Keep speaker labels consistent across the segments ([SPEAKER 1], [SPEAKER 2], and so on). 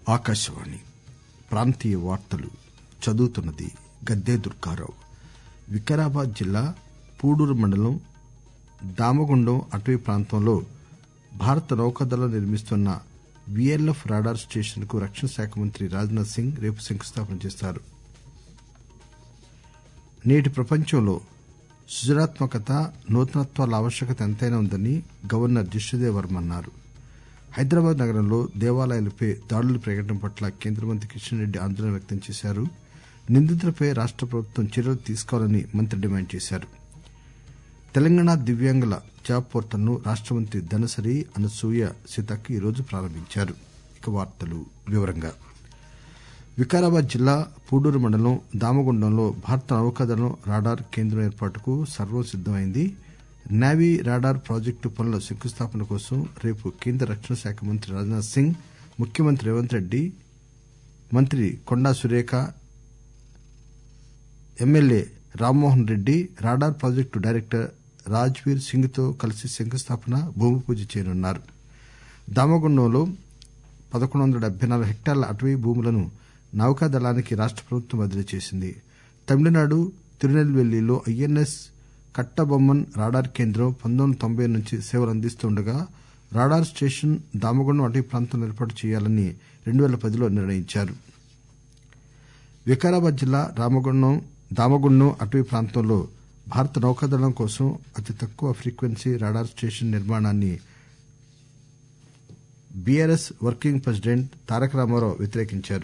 [SPEAKER 1] ఆకాశవాణి ప్రాంతీయ వార్తలు చదువుతున్నది గద్దే దుర్గారావు వికారాబాద్ జిల్లా పూడూరు మండలం దామగుండం అటవీ ప్రాంతంలో భారత నౌకాదళం నిర్మిస్తున్న వీఎల్ఎఫ్ రాడార్ స్టేషన్ కు రక్షణ శాఖ మంత్రి రాజ్ నాథ్ సింగ్ రేపు శంకుస్థాపన చేస్తారు నేటి ప్రపంచంలో సృజనాత్మకత నూతనత్వాల ఆవశ్యకత ఎంతైనా ఉందని గవర్నర్ జిష్ణుదేవ్ వర్మ అన్నారు హైదరాబాద్ నగరంలో దేవాలయాలపై దాడులు పెరగడం పట్ల కేంద్ర మంత్రి కిషన్ రెడ్డి ఆందోళన వ్యక్తం చేశారు నిందితులపై రాష్ట ప్రభుత్వం చర్యలు తీసుకోవాలని మంత్రి డిమాండ్ చేశారు తెలంగాణ దివ్యాంగుల జాబ్ పోర్టల్ ను రాష్ట మంత్రి ధనసరి అనసూయ సీతక్క ఈరోజు ప్రారంభించారు వికారాబాద్ జిల్లా పూడూరు మండలం దామగుండంలో భారత నౌకాదళం రాడార్ కేంద్రం ఏర్పాటుకు సర్వం సిద్దమైంది నేవీ రాడార్ ప్రాజెక్టు పనుల శంకుస్థాపన కోసం రేపు కేంద్ర రక్షణ శాఖ మంత్రి రాజ్ నాథ్ సింగ్ ముఖ్యమంత్రి రేవంత్ రెడ్డి మంత్రి Konda Surekha MLA Rammohan Reddy radar project director Raj Veer Singh తో కలిసి శంకుస్థాపన భూమి పూజ చేయనున్నారు దామగుండంలో పదకొండు వందల డెబ్బై నాలుగు హెక్టార్ల అటవీ భూములను నౌకాదళానికి రాష్ట ప్రభుత్వం బదిలీ చేసింది తమిళనాడు తిరునెల్వేలిలో ఐఎన్ఎస్ కట్టబొమ్మన్ రాడార్ కేంద్రం పంతొమ్మిది వందల తొంభై నుంచి సేవలు అందిస్తుండగా రాడార్ స్టేషన్ దామగుండం అటవీ ప్రాంతంలో ఏర్పాటు చేయాలని రెండు పేల పదిలో నిర్ణయించారు వికారాబాద్ జిల్లా దామగుండం అటవీ ప్రాంతంలో భారత నౌకాదళం కోసం అతి తక్కువ ఫ్రీక్వెన్సీ రాడార్ స్టేషన్ నిర్మాణాన్ని BRS working president Taraka Ramarao వ్యతిరేకించారు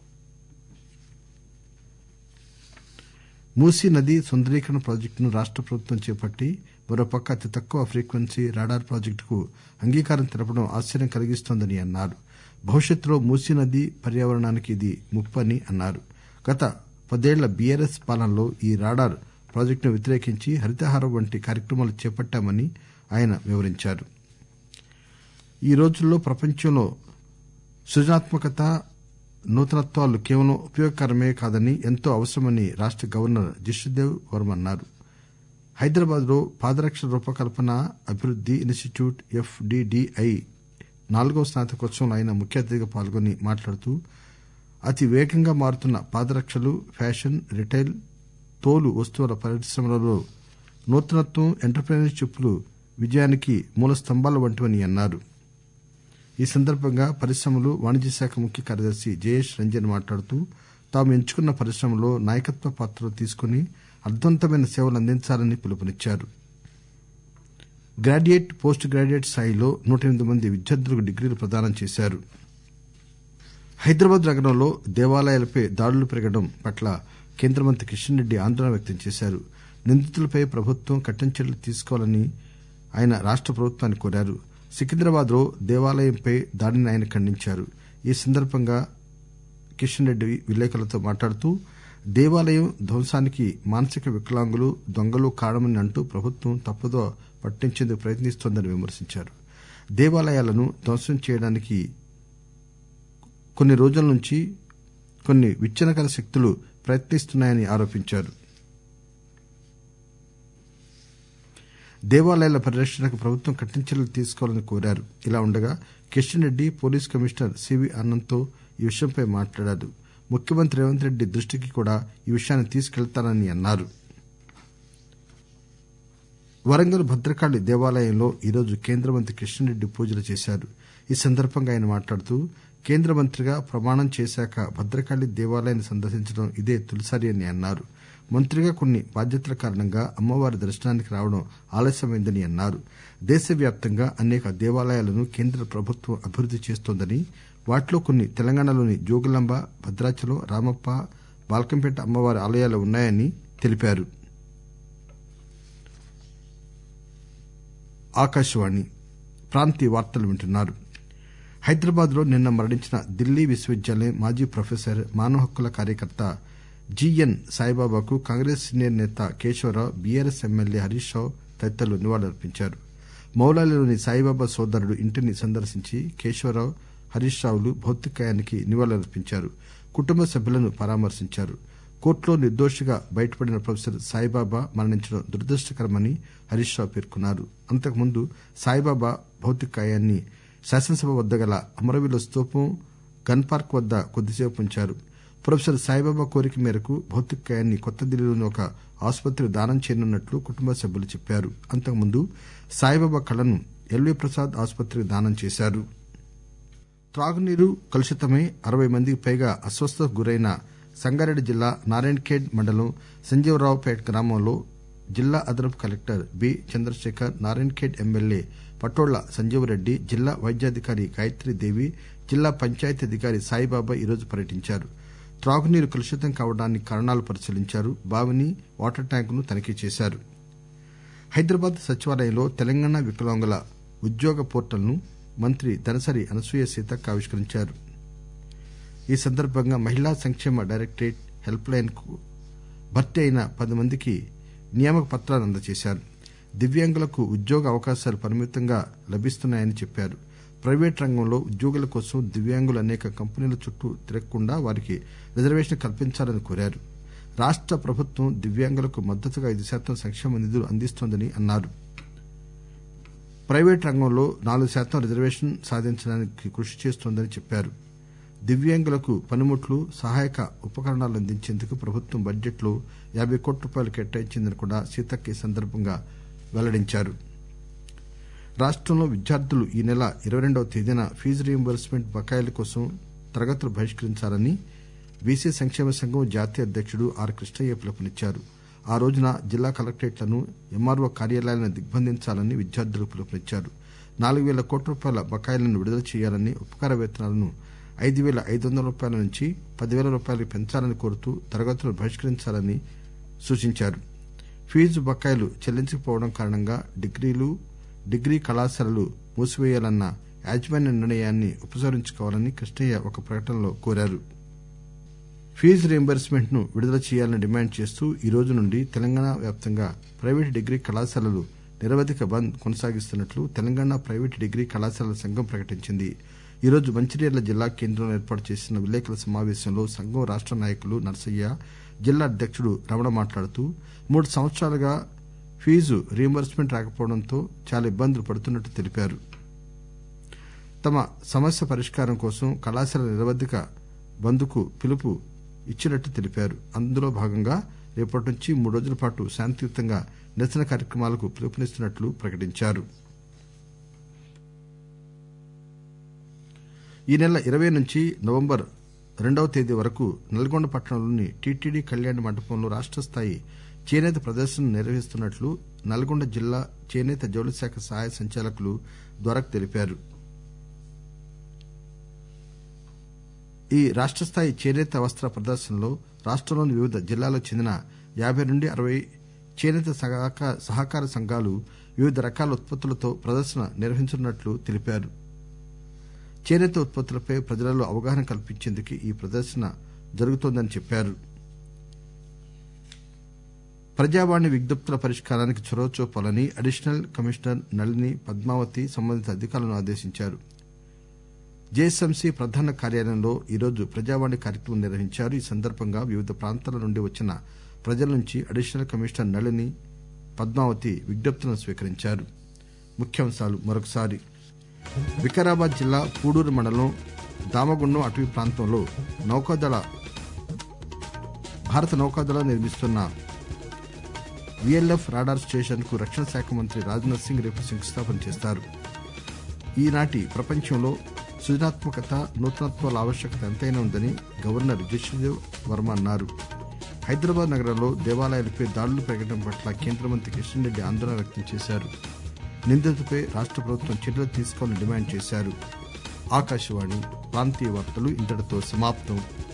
[SPEAKER 1] మూసీ నది సుందరీకరణ ప్రాజెక్టును రాష్ట ప్రభుత్వం చేపట్టి మరోపక్క అతి తక్కువ ఫ్రీక్వెన్సీ రాడార్ ప్రాజెక్టుకు అంగీకారం తెలపడం ఆశ్చర్యం కలిగిస్తోందని అన్నారు భవిష్యత్తులో మూసీ నది పర్యావరణానికి ఇది ముప్పని అన్నారు గత పదేళ్ల బీఆర్ఎస్ పాలనలో ఈ రాడార్ ప్రాజెక్టును వ్యతిరేకించి హరితహారం వంటి కార్యక్రమాలు చేపట్టామని ఆయన వివరించారు ఈ రోజుల్లో ప్రపంచంలో సృజనాత్మకత నూతనత్వాలు కేవలం ఉపయోగకరమే కాదని ఎంతో అవసరమని రాష్ట గవర్నర్ జిష్ణుదేవ్ వర్మ అన్నారు హైదరాబాద్ లో పాదరక్షల రూపకల్పన అభివృద్ది ఇనిస్టిట్యూట్ ఎఫ్ డిడిఐ నాలుగవ స్నాతకోత్సవంలో ఆయన ముఖ్య అతిథిగా పాల్గొని మాట్లాడుతూ అతి వేగంగా మారుతున్న పాదరక్షలు ఫ్యాషన్ రిటైల్ తోలు వస్తువుల పరిశ్రమలలో నూతనత్వం ఎంటర్ప్రిన్యూర్షిప్ లు విజయానికి మూల స్తంభాలు వంటివని అన్నారు ఈ సందర్బంగా పరిశ్రమలు వాణిజ్య శాఖ ముఖ్య కార్యదర్శి జయేష్ రంజన్ మాట్లాడుతూ తాము ఎంచుకున్న పరిశ్రమలో నాయకత్వ పాత్రలు తీసుకుని అర్దవంతమైన సేవలు అందించాలని పిలుపునిచ్చారు గ్రాడ్యుయేట్ పోస్ట్ గ్రాడ్యుయేట్ స్థాయిలో నూట ఎనిమిది మంది విద్యార్థులకు డిగ్రీలు ప్రదానం చేశారు హైదరాబాద్ నగరంలో దేవాలయాలపై దాడులు పెరగడం పట్ల కేంద్ర మంత్రి కిషన్ రెడ్డి ఆందోళన వ్యక్తం చేశారు నిందితులపై ప్రభుత్వం కఠిన చర్యలు తీసుకోవాలని ఆయన రాష్ట ప్రభుత్వాన్ని కోరారు సికింద్రాబాద్ లో దేవాలయంపై దాడిని ఆయన ఖండించారు ఈ సందర్బంగా కిషన్ రెడ్డి విలేకరులతో మాట్లాడుతూ దేవాలయం ధ్వంసానికి మానసిక వికలాంగులు దొంగలు కారణమని అంటూ ప్రభుత్వం తప్పుదో పట్టించేందుకు ప్రయత్నిస్తోందని విమర్శించారు దేవాలయాలను ధ్వంసం చేయడానికి కొన్ని రోజుల నుంచి కొన్ని విచ్చనకర శక్తులు ప్రయత్నిస్తున్నాయని ఆరోపించారు దేవాలయాల పరిరక్షణకు ప్రభుత్వం కఠిన చర్యలు తీసుకోవాలని కోరారు ఇలా ఉండగా Kishan Reddy police commissioner CV Anand తో ఈ విషయంపై మాట్లాడారు ముఖ్యమంత్రి రేవంత్ రెడ్డి దృష్టికి కూడా ఈ విషయాన్ని తీసుకెళ్తానని అన్నారు వరంగల్ భద్రకాళి దేవాలయంలో ఈరోజు కేంద్ర మంత్రి కిషన్ రెడ్డి పూజలు చేశారు ఈ సందర్బంగా ఆయన మాట్లాడుతూ కేంద్ర మంత్రిగా ప్రమాణం చేశాక భద్రకాళి దేవాలయాన్ని సందర్శించడం ఇదే తొలిసారి అని అన్నారు మంత్రిగా కొన్ని బాధ్యతల కారణంగా అమ్మవారి దర్శనానికి రావడం ఆలస్యమైందని అన్నారు దేశవ్యాప్తంగా అనేక దేవాలయాలను కేంద్ర ప్రభుత్వం అభివృద్ది చేస్తోందని వాటిలో కొన్ని తెలంగాణలోని జోగులాంబ భద్రాచలం రామప్ప బాల్కంపేట అమ్మవారి ఆలయాలు ఉన్నాయని తెలిపారు హైదరాబాద్ లో నిన్న మరణించిన ఢిల్లీ విశ్వవిద్యాలయం మాజీ ప్రొఫెసర్ మానవ హక్కుల కార్యకర్త జిఎన్ సాయిబాబాకు కాంగ్రెస్ సీనియర్ నేత కేశవరావు బీఆర్ఎస్ ఎమ్మెల్యే హరీష్ రావు తదితరులు నివాళులర్పించారు మౌలాలీలోని సాయిబాబా సోదరుడు ఇంటిని సందర్శించి కేశవరావు హరీష్ రావులు భౌతికకాయానికి నివాళులర్పించారు కుటుంబ సభ్యులను పరామర్శించారు కోర్టులో నిర్దోషిగా బయటపడిన ప్రొఫెసర్ సాయిబాబా మరణించడం దురదృష్టకరమని హరీష్ రావు పేర్కొన్నారు అంతకుముందు సాయిబాబా భౌతికకాయాన్ని శాసనసభ వద్ద గల అమరవీరుల స్తూపం గన్ పార్క్ వద్ద కొద్దిసేపు ఉంచారు ప్రొఫెసర్ సాయిబాబా కోరిక మేరకు భౌతికకాయాన్ని కొత్త ఢిల్లీలోని ఒక ఆసుపత్రికి దానం చేయనున్నట్లు కుటుంబ సభ్యులు చెప్పారు అంతకుముందు సాయిబాబా కళ్లను ఎల్వీ ప్రసాద్ ఆసుపత్రికి దానం చేశారు త్రాగునీరు కలుషితమై అరవై మందికి పైగా అస్వస్థతకు గురైన సంగారెడ్డి జిల్లా నారాయణఖేడ్ మండలం సంజీవరావుపేట గ్రామంలో జిల్లా అదనపు collector B Chandrashekar Narayankhed MLA Patolla Sanjeevareddy జిల్లా వైద్యాధికారి గాయత్రీదేవి జిల్లా పంచాయతీ అధికారి సాయిబాబా ఈరోజు పర్యటించారు త్రాగునీరు కలుషితం కావడానికి కారణాలు పరిశీలించారు బావిని వాటర్ ట్యాంకును తనిఖీ చేశారు హైదరాబాద్ సచివాలయంలో తెలంగాణ వికలాంగుల ఉద్యోగ పోర్టల్ ను మంత్రి దనసరి అనసూయ సీతక్క ఆవిష్కరించారు ఈ సందర్భంగా మహిళా సంక్షేమ డైరెక్టరేట్ హెల్ప్ లైన్ కు భర్తీ అయిన పది మందికి నియామక పత్రాలు అందజేశారు దివ్యాంగులకు ఉద్యోగ అవకాశాలు పరిమితంగా లభిస్తున్నాయని చెప్పారు ప్రైవేట్ రంగంలో ఉద్యోగుల కోసం దివ్యాంగులు అనేక కంపెనీల చుట్టూ తిరగకుండా వారికి రిజర్వేషన్ కల్పించాలని కోరారు రాష్ట ప్రభుత్వం దివ్యాంగులకు మద్దతుగా ఐదు శాతం సంక్షేమ నిధులు అందిస్తోందని అన్నారు ప్రైవేట్ రంగంలో నాలుగు శాతం రిజర్వేషన్ సాధించడానికి కృషి చేస్తోందని చెప్పారు దివ్యాంగులకు పనిముట్లు సహాయక ఉపకరణాలు అందించేందుకు ప్రభుత్వం బడ్జెట్ లో యాబై కోట్ల రూపాయలు కేటాయించిందని కూడా సీతక్క ఈ సందర్భంగా వెల్లడించారు రాష్టంలో విద్యార్థులు ఈ నెల ఇరవై రెండవ తేదీన ఫీజు రీయింబర్స్మెంట్ బకాయిల కోసం తరగతులు బహిష్కరించాలని బీసీ సంక్షేమ సంఘం జాతీయ అధ్యకుడు ఆర్ కృష్ణయ్య పిలుపునిచ్చారు ఆ రోజున జిల్లా కలెక్టరేట్లను ఎంఆర్ఓ కార్యాలయాలను దిగ్బంధించాలని విద్యార్థులకు పిలుపునిచ్చారు నాలుగు పేల కోట్ల రూపాయల బకాయిలను విడుదల చేయాలని ఉపకార వేతనాలను ఐదు పేల ఐదు వందల రూపాయల నుంచి పదివేల రూపాయలకు పెంచాలని కోరుతూ తరగతులను బహిష్కరించాలని సూచించారు ఫీజు బకాయిలు చెల్లించకపోవడం కారణంగా డిగ్రీలు డిగ్రీ కళాశాలలు మూసివేయాలన్న యాజమాన్య నిర్ణయాన్ని ఉపసంహరించుకోవాలని కృష్ణయ్య ఒక ప్రకటనలో కోరారు ఫీజు రీయింబర్స్మెంట్ ను విడుదల చేయాలని డిమాండ్ చేస్తూ ఈ రోజు నుండి తెలంగాణ వ్యాప్తంగా ప్రైవేటు డిగ్రీ కళాశాలలు నిరవధిక బంద్ కొనసాగిస్తున్నట్లు తెలంగాణ ప్రైవేటు డిగ్రీ కళాశాలల సంఘం ప్రకటించింది ఈ రోజు మంచిర్యాల జిల్లా కేంద్రంలో ఏర్పాటు చేసిన విలేకరుల సమావేశంలో సంఘం రాష్ట నాయకులు నర్సయ్య జిల్లా అధ్యకుడు రమణ మాట్లాడుతూ మూడు సంవత్సరాలుగా ఫీజు రీయింబర్స్మెంట్ రాకపోవడంతో చాలా ఇబ్బందులు పడుతున్నట్లు తెలిపారు తమ సమస్య పరిష్కారం కోసం కళాశాల నిరవధిక బంద్ కు పిలుపు ఇచ్చినట్లు తెలిపారు అందులో భాగంగా రేపటి నుంచి మూడు రోజుల పాటు శాంతియుతంగా నిరసన కార్యక్రమాలకు పిలుపునిస్తున్నట్లు ప్రకటించారు ఈ నెల ఇరవై నుంచి నవంబర్ రెండవ తేదీ వరకు నల్గొండ పట్టణంలోని టీటీడీ కళ్యాణ మండపంలో రాష్ట స్థాయి చేనేత ప్రదర్శన నిర్వహిస్తున్నట్లు నల్గొండ జిల్లా చేనేత జౌళి శాఖ సహాయ సంచాలకులు ద్వారక్ తెలిపారు ఈ రాష్ట స్థాయి చేనేత వస్త్ర ప్రదర్శనలో రాష్టంలోని వివిధ జిల్లాలకు చెందిన యాబై నుండి అరవై చేనేత సహకార సంఘాలు వివిధ రకాల ఉత్పత్తులతో ప్రదర్శన నిర్వహించనున్నట్లు తెలిపారు చేనేత ఉత్పత్తులపై ప్రజలలో అవగాహన కల్పించేందుకు ఈ ప్రదర్శన జరుగుతోందని చెప్పారు ప్రజావాణి విజ్ఞప్తుల పరిష్కారానికి చొరవ చూపాలని అడిషనల్ కమిషనర్ నళిని పద్మావతి సంబంధిత అధికారులను ఆదేశించారు జేఎస్ఎంసీ ప్రధాన కార్యాలయంలో ఈరోజు ప్రజావాణి కార్యక్రమం నిర్వహించారు ఈ సందర్భంగా వివిధ ప్రాంతాల నుండి వచ్చిన ప్రజల నుంచి అడిషనల్ కమిషనర్ నళిని పద్మావతి విజ్ఞప్తులను స్వీకరించారు ముఖ్యాంశాలు మరొకసారి వికారాబాద్ జిల్లా పూడూరు మండలం దామగుండం అటవీ ప్రాంతంలో నౌకాదళ భారత నౌకాదళ నిర్మిస్తున్న విఎల్ఎఫ్ రాడార్ స్టేషన్ కు రక్షణ శాఖ మంత్రి రాజ్నాథ్ సింగ్ రేపు శంకుస్థాపన చేస్తారు ఈనాటి ప్రపంచంలో సృజనాత్మకత నూతనత్వాల ఆవశ్యకత ఎంతైనా ఉందని గవర్నర్ జిష్ణుదేవ్ వర్మ అన్నారు హైదరాబాద్ నగరంలో దేవాలయాలపై దాడులు పెరగడం పట్ల కేంద్ర మంత్రి కిషన్ రెడ్డి ఆందోళన వ్యక్తం చేశారు నిందితుపై రాష్ట ప్రభుత్వం చర్యలు తీసుకోవాలని డిమాండ్ చేశారు ఆకాశవాణి ప్రాంతీయ వార్తలు ఇంతటితో సమాప్తం